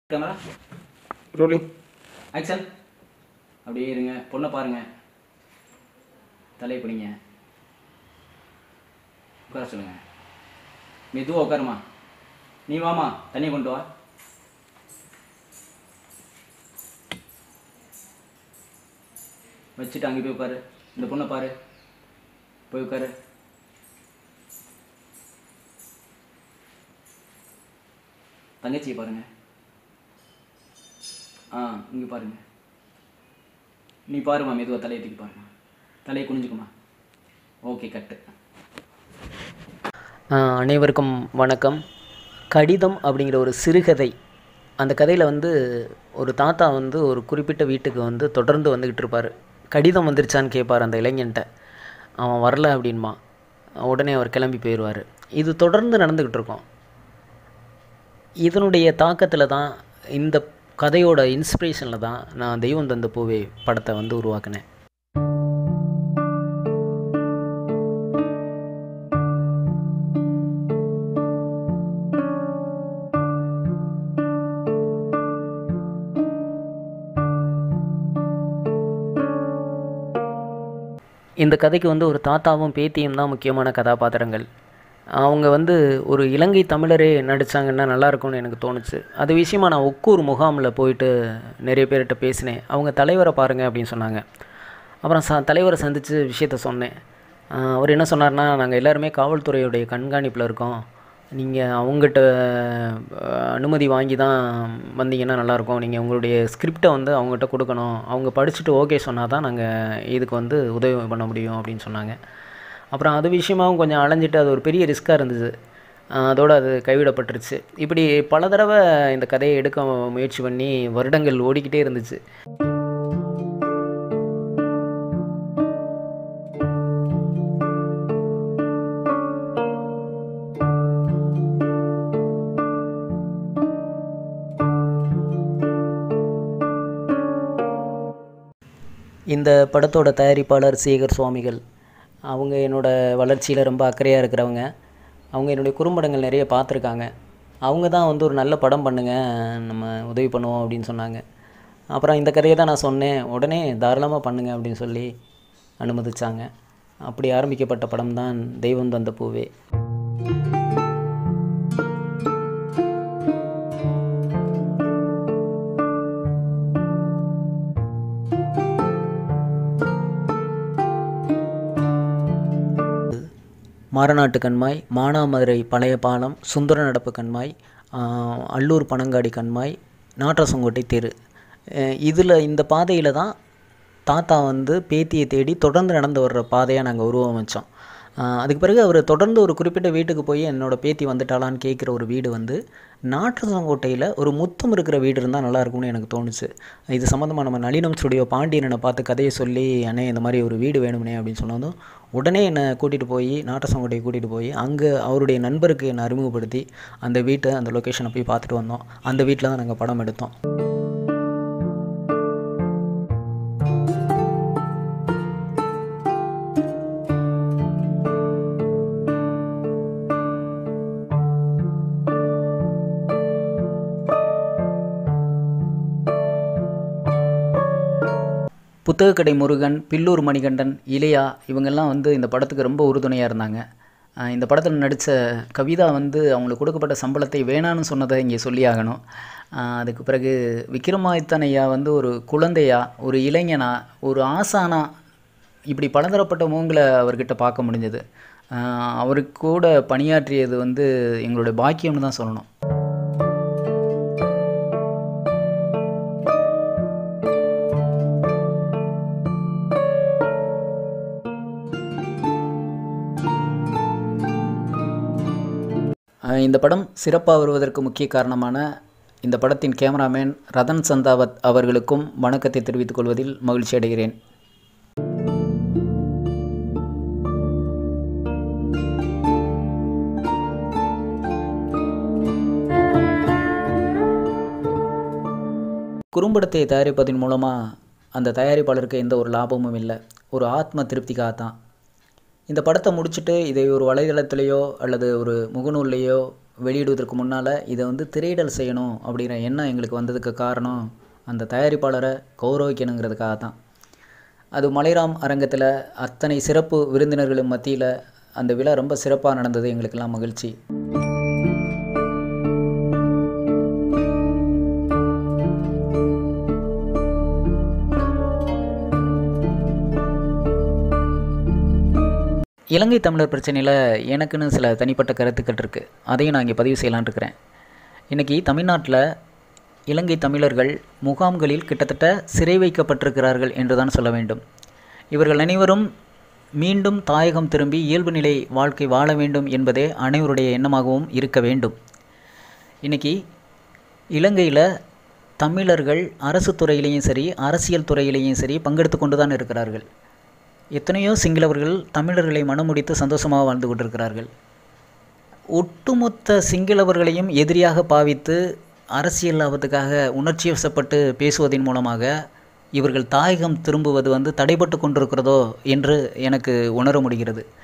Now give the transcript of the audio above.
camera rolling action அப்படியே இருங்க பொண்ணை பாருங்க தலையை பிடிங்க உட்கார சொல்லுங்க மெதுவாக உட்காருமா நீ வாமா தண்ணி கொண்டு வா வச்சுட்டு அங்கே போய் உட்காரு இந்த பொண்ணை பாரு போய் உட்காரு தங்கச்சியை பாருங்க ஆ இங்கே பாருங்க நீ பாருமா மெதுவாக தலையை தூக்கி பாருமா தலையை குனிஞ்சுக்குமா ஓகே கட்டு ஆஹ் அனைவருக்கும் வணக்கம் கடிதம் அப்படிங்கிற ஒரு சிறுகதை அந்த கதையில் வந்து ஒரு தாத்தா வந்து ஒரு குறிப்பிட்ட வீட்டுக்கு வந்து தொடர்ந்து வந்துக்கிட்டு இருப்பார் கடிதம் வந்துருச்சான்னு கேட்பார் அந்த இளைஞன்ட்ட அவன் வரல அப்படின்மா உடனே அவர் கிளம்பி போயிடுவார் இது தொடர்ந்து நடந்துக்கிட்டு இருக்கோம் இதனுடைய தாக்கத்தில் தான் இந்த கதையோட இன்ஸ்பிரேஷனில் தான் நான் தெய்வம் தந்த பூவே படத்தை வந்து உருவாக்கினேன் இந்த கதைக்கு வந்து ஒரு தாத்தாவும் பேத்தியும் தான் முக்கியமான கதாபாத்திரங்கள் அவங்க வந்து ஒரு இலங்கை தமிழரே நடித்தாங்கன்னா நல்லாயிருக்கும்னு எனக்கு தோணுச்சு அது விஷயமா நான் ஒக்கூர் முகாமில் போயிட்டு நிறைய பேர்கிட்ட பேசினேன் அவங்க தலைவரை பாருங்கள் அப்படின்னு சொன்னாங்க அப்புறம் ச தலைவரை சந்தித்து விஷயத்த சொன்னேன் ஆஹ் அவர் என்ன சொன்னார்னா நாங்கள் எல்லாருமே காவல்துறையுடைய கண்காணிப்பில் இருக்கோம் நீங்கள் அவங்ககிட்ட அஹ், அனுமதி வாங்கி தான் வந்தீங்கன்னா நல்லாயிருக்கும் நீங்கள் உங்களுடைய ஸ்கிரிப்டை வந்து அவங்ககிட்ட கொடுக்கணும் அவங்க படிச்சுட்டு ஓகே சொன்னால் தான் நாங்கள் இதுக்கு வந்து உதவி பண்ண முடியும் அப்படின்னு சொன்னாங்க அப்புறம் அது விஷயமாவும் கொஞ்சம் அலைஞ்சிட்டு அது ஒரு பெரிய ரிஸ்க்காக இருந்தது ஆஹ் அதோட அது கைவிடப்பட்டுருச்சு இப்படி பல தடவை இந்த கதையை எடுக்க முயற்சி பண்ணி வருடங்கள் ஓடிக்கிட்டே இருந்துச்சு இந்த படத்தோட தயாரிப்பாளர் சேகர் சுவாமிகள் அவங்க என்னோட வளர்ச்சியில் ரொம்ப அக்கறையாக இருக்கிறவங்க அவங்க என்னுடைய குறும்படங்கள் நிறைய பார்த்துருக்காங்க அவங்க தான் வந்து ஒரு நல்ல படம் பண்ணுங்க நம்ம உதவி பண்ணுவோம் அப்படின்னு சொன்னாங்க அப்புறம் இந்த கதையை தான் நான் சொன்னேன் உடனே தாராளமாக பண்ணுங்க அப்படின்னு சொல்லி அனுமதிச்சாங்க அப்படி ஆரம்பிக்கப்பட்ட படம் தான் தெய்வம் தந்த பூவே மாரநாட்டு கண்மாய் மானாமதுரை பழைய பாலம் சுந்தர நடப்பு கண்மாய் ஆஹ், அல்லூர் பனங்காடி கண்மாய் நாட்டரசங்கோட்டை தெரு இதில் இந்த பாதையில் தான் தாத்தா வந்து பேத்தியை தேடி தொடர்ந்து நடந்து வர்ற பாதையாக நாங்கள் உருவமைச்சோம் ஆஹ், அதுக்கு பிறகு அவர் தொடர்ந்து ஒரு குறிப்பிட்ட வீட்டுக்கு போய் என்னோட பேத்தி வந்துட்டாளான்னு கேட்குற ஒரு வீடு வந்து நாட்டரசங்கோட்டையில் ஒரு முத்தம் இருக்கிற வீடு இருந்தால் நல்லா இருக்கும்னு எனக்கு தோணுச்சு இது சம்மந்தமாக நம்ம நளினம் ஸ்டுடியோ பாண்டியனை பார்த்து கதையை சொல்லி அண்ணே இந்த மாதிரி ஒரு வீடு வேணும்னே அப்படின்னு சொன்னதும் உடனே என்னை கூட்டிகிட்டு போய் நாட்டரசங்கோட்டையை கூட்டிகிட்டு போய் அங்கே அவருடைய நண்பருக்கு என்னை அறிமுகப்படுத்தி அந்த வீட்டை அந்த லொக்கேஷனை போய் பார்த்துட்டு வந்தோம் அந்த வீட்டில் தான் நாங்கள் படம் எடுத்தோம் புத்தகக்கடை முருகன் பில்லூர் மணிகண்டன் இளையா இவங்கெல்லாம் வந்து இந்த படத்துக்கு ரொம்ப உறுதுணையாக இருந்தாங்க ஆஹ் இந்த படத்தில் நடித்த கவிதா வந்து அவங்களுக்கு கொடுக்கப்பட்ட சம்பளத்தை வேணான்னு சொன்னதை இங்கே சொல்லி ஆகணும் ஆஹ் அதுக்கு பிறகு விக்ரமாதித்தன் ஐயா வந்து ஒரு குழந்தையா ஒரு இளைஞனா ஒரு ஆசானா இப்படி பலதரப்பட்ட முகங்களை அவர்கிட்ட பார்க்க முடிஞ்சது அவருக்கு கூட பணியாற்றியது வந்து எங்களுடைய பாக்கியம்னு தான் சொல்லணும் அஹ் இந்த படம் சிறப்பாக வருவதற்கு முக்கிய காரணமான இந்த படத்தின் கேமராமேன் ரதன் சந்தாவத் அவர்களுக்கும் வணக்கத்தை தெரிவித்துக் கொள்வதில் மகிழ்ச்சி அடைகிறேன் குறும்படத்தை தயாரிப்பதன் மூலமாக அந்த தயாரிப்பாளருக்கு எந்த ஒரு லாபமும் இல்லை ஒரு ஆத்ம திருப்திக்காக தான் இந்த படத்தை முடிச்சுட்டு இதை ஒரு வலைதளத்திலேயோ அல்லது ஒரு முகநூல்லையோ வெளியிடுவதற்கு முன்னால் இதை வந்து திரையிடல் செய்யணும் அப்படிங்கிற எண்ணம் எங்களுக்கு வந்ததுக்கு காரணம் அந்த தயாரிப்பாளரை கௌரவிக்கணுங்கிறதுக்காக தான் அது மலைராம் அரங்கத்தில் அத்தனை சிறப்பு விருந்தினர்களும் மத்தியில் அந்த விழா ரொம்ப சிறப்பாக நடந்தது எங்களுக்கெல்லாம் மகிழ்ச்சி இலங்கை தமிழர் பிரச்சனையில் எனக்குன்னு சில தனிப்பட்ட கருத்துக்கள் இருக்குது அதையும் நான் இங்கே பதிவு செய்யலான்னு இருக்கிறேன் இன்றைக்கி தமிழ்நாட்டில் இலங்கை தமிழர்கள் முகாம்களில் கிட்டத்தட்ட சிறை வைக்கப்பட்டிருக்கிறார்கள் என்று தான் சொல்ல வேண்டும் இவர்கள் அனைவரும் மீண்டும் தாயகம் திரும்பி இயல்பு நிலை வாழ்க்கை வாழ வேண்டும் என்பதே அனைவருடைய எண்ணமாகவும் இருக்க வேண்டும் இன்றைக்கி இலங்கையில் தமிழர்கள் அரசு துறையிலையும் சரி அரசியல் துறையிலையும் சரி பங்கெடுத்து கொண்டு தான் இருக்கிறார்கள் எத்தனையோ சிங்களவர்கள் தமிழர்களை மனமுடித்து சந்தோஷமாக வாழ்ந்து கொண்டிருக்கிறார்கள் ஒட்டுமொத்த சிங்களவர்களையும் எதிரியாக பாவித்து அரசியல் லாபத்துக்காக உணர்ச்சி வசப்பட்டு பேசுவதன் மூலமாக இவர்கள் தாயகம் திரும்புவது வந்து தடைபட்டு கொண்டிருக்கிறதோ என்று எனக்கு உணர முடிகிறது